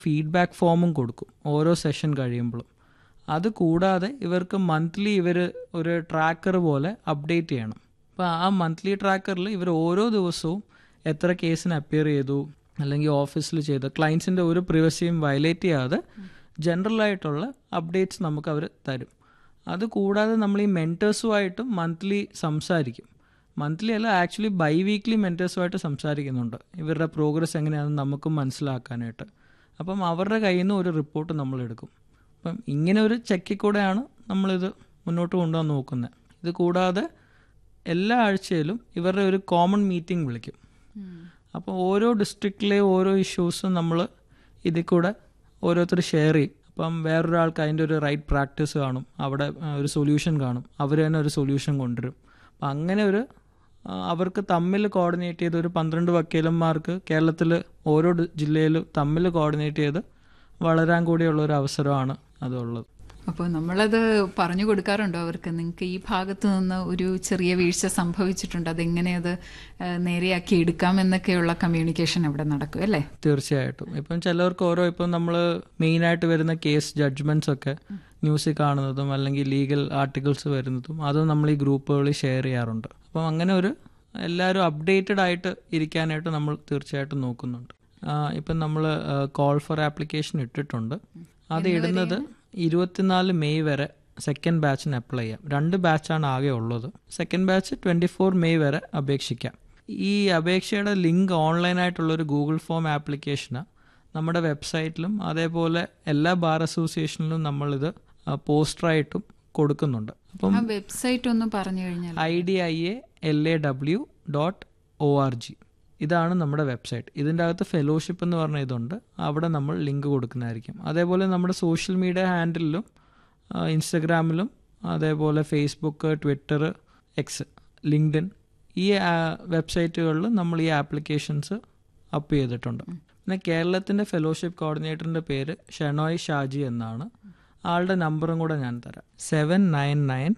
feedback ഫോമും കൊടുക്കും ഓരോ സെഷൻ കഴിയുമ്പോഴും അത് കൂടാതെ ഇവർക്ക് മന്ത്ലി ഇവർ ഒരു ട്രാക്കർ പോലെ അപ്ഡേറ്റ് ചെയ്യണം അപ്പോൾ ആ മന്ത്ലി ട്രാക്കറിൽ ഇവർ ഓരോ ദിവസവും എത്ര കേസിന് അപ്പിയർ ചെയ്തു അല്ലെങ്കിൽ ഓഫീസിൽ ചെയ്ത ക്ലയൻസിൻ്റെ ഒരു പ്രിവസിയും വയലേറ്റ് ചെയ്യാതെ ജനറൽ ആയിട്ടുള്ള അപ്ഡേറ്റ്സ് നമുക്ക് അവർ തരും അത് കൂടാതെ നമ്മൾ ഈ മെൻറ്റേഴ്സുമായിട്ടും മന്ത്ലി സംസാരിക്കും മന്ത്ലി അല്ല ആക്ച്വലി ബൈ വീക്ക്ലി മെൻറ്റേഴ്സുമായിട്ട് സംസാരിക്കുന്നുണ്ട് ഇവരുടെ പ്രോഗ്രസ് എങ്ങനെയാണെന്ന് നമുക്കും മനസ്സിലാക്കാനായിട്ട് അപ്പം അവരുടെ കയ്യിൽ നിന്ന് ഒരു റിപ്പോർട്ട് നമ്മൾ എടുക്കും അപ്പം ഇങ്ങനെ ഒരു ചെക്കിൽ കൂടെയാണ് നമ്മളിത് മുന്നോട്ട് കൊണ്ടുപോകാൻ നോക്കുന്നത് ഇത് കൂടാതെ എല്ലാ ആഴ്ചയിലും ഇവരുടെ ഒരു കോമൺ മീറ്റിംഗ് വിളിക്കും അപ്പോൾ ഓരോ ഡിസ്ട്രിക്റ്റിലെ ഓരോ ഇഷ്യൂസും നമ്മൾ ഇതിൽ കൂടെ ഓരോരുത്തർ ഷെയർ ചെയ്യും അപ്പം വേറൊരാൾക്ക് അതിൻ്റെ ഒരു റൈറ്റ് പ്രാക്ടീസ് കാണും അവിടെ ആ, ഒരു സൊല്യൂഷൻ കാണും അവർ തന്നെ ഒരു സൊല്യൂഷൻ കൊണ്ടുവരും അപ്പം അങ്ങനെ ഒരു ആ, അവർക്ക് തമ്മിൽ കോർഡിനേറ്റ് ചെയ്ത് ഒരു പന്ത്രണ്ട് വക്കീലന്മാർക്ക് കേരളത്തിൽ ഓരോ ഡി- ജില്ലയിലും തമ്മിൽ കോർഡിനേറ്റ് ചെയ്ത് വളരാൻ കൂടിയുള്ള ഒരു അവസരമാണ് അതുള്ളത് അപ്പോൾ നമ്മളത് പറഞ്ഞു കൊടുക്കാറുണ്ടോ അവർക്ക് നിങ്ങൾക്ക് ഈ ഭാഗത്ത് നിന്ന് ഒരു ചെറിയ വീഴ്ച സംഭവിച്ചിട്ടുണ്ട് അതെങ്ങനെ അത് ആ, നേരെയാക്കി എടുക്കാം എന്നൊക്കെയുള്ള കമ്മ്യൂണിക്കേഷൻ അവിടെ നടക്കും അല്ലേ തീർച്ചയായിട്ടും ഇപ്പം ചിലവർക്ക് ഓരോ ഇപ്പം നമ്മൾ മെയിനായിട്ട് വരുന്ന കേസ് ജഡ്ജ്മെന്റ്സ് ഒക്കെ ന്യൂസിൽ കാണുന്നതും അല്ലെങ്കിൽ ലീഗൽ ആർട്ടിക്കിൾസ് വരുന്നതും അതും നമ്മൾ ഈ ഗ്രൂപ്പുകളിൽ ഷെയർ ചെയ്യാറുണ്ട് അപ്പം അങ്ങനെ ഒരു എല്ലാവരും അപ്ഡേറ്റഡ് ആയിട്ട് ഇരിക്കാനായിട്ട് നമ്മൾ തീർച്ചയായിട്ടും നോക്കുന്നുണ്ട് ആ, ഇപ്പം നമ്മൾ കോൾ ഫോർ ആപ്ലിക്കേഷൻ ഇട്ടിട്ടുണ്ട് അത് ഇടുന്നത് ഇരുപത്തിനാല് മെയ് വരെ സെക്കൻഡ് ബാച്ചിന് അപ്ലൈ ചെയ്യാം രണ്ട് ബാച്ചാണ് ആകെ ഉള്ളത് second batch twenty four May വരെ അപേക്ഷിക്കാം ഈ അപേക്ഷയുടെ ലിങ്ക് ഓൺലൈനായിട്ടുള്ള ഒരു ഗൂഗിൾ ഫോം ആപ്ലിക്കേഷന് നമ്മുടെ വെബ്സൈറ്റിലും അതേപോലെ എല്ലാ ബാർ അസോസിയേഷനിലും നമ്മളിത് പോസ്റ്ററായിട്ടും കൊടുക്കുന്നുണ്ട് അപ്പം ആ വെബ്സൈറ്റ് ഒന്ന് പറഞ്ഞു കഴിഞ്ഞാൽ I D I A L A W dot O R G ഇതാണ് നമ്മുടെ വെബ്സൈറ്റ് ഇതിൻ്റെ അകത്ത് ഫെലോഷിപ്പ് എന്ന് പറഞ്ഞ ഇതുണ്ട് അവിടെ നമ്മൾ ലിങ്ക് കൊടുക്കുന്നതായിരിക്കും അതേപോലെ നമ്മുടെ സോഷ്യൽ മീഡിയ ഹാൻഡിലും ഇൻസ്റ്റഗ്രാമിലും അതേപോലെ ഫേസ്ബുക്ക് ട്വിറ്റർ എക്സ് ലിങ്ക്ഡിൻ ഈ വെബ്സൈറ്റുകളിൽ നമ്മൾ ഈ ആപ്ലിക്കേഷൻസ് അപ്പ് ചെയ്തിട്ടുണ്ട് പിന്നെ കേരളത്തിൻ്റെ ഫെലോഷിപ്പ് കോർഡിനേറ്ററിൻ്റെ പേര് ഷെനോയ് ഷാജി എന്നാണ് ആളുടെ നമ്പറും കൂടെ ഞാൻ തരാം seven nine nine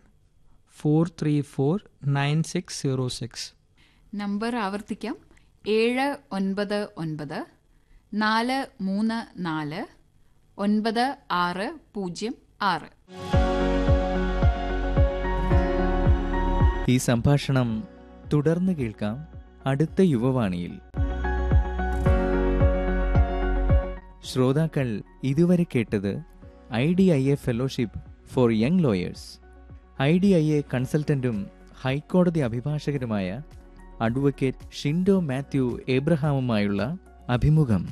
four three four nine six zero six number ആവർത്തിക്കാം ഏഴ് ഒൻപത് ഒൻപത് നാല് മൂന്ന് നാല് ഒൻപത് ആറ് പൂജ്യം ആറ് ഈ സംഭാഷണം തുടർന്ന് കേൾക്കാം അടുത്ത യുവവാണിയിൽ ശ്രോതാക്കൾ ഇതുവരെ കേട്ടത് I D I A fellowship for young lawyers I D I A കൺസൾട്ടന്റും ഹൈക്കോടതി അഭിഭാഷകരുമായ അഡ്വക്കേറ്റ് ഷിൻഡോ മാത്യു ഏബ്രഹാമുമായുള്ള അഭിമുഖം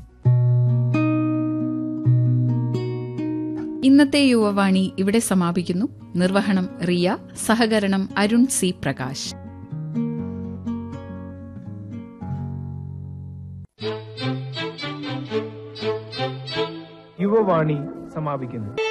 ഇന്നത്തെ യുവവാണി ഇവിടെ സമാപിക്കുന്നു നിർവഹണം റിയ സഹകരണം അരുൺ സി പ്രകാശ് യുവവാണി സമാപിക്കുന്നു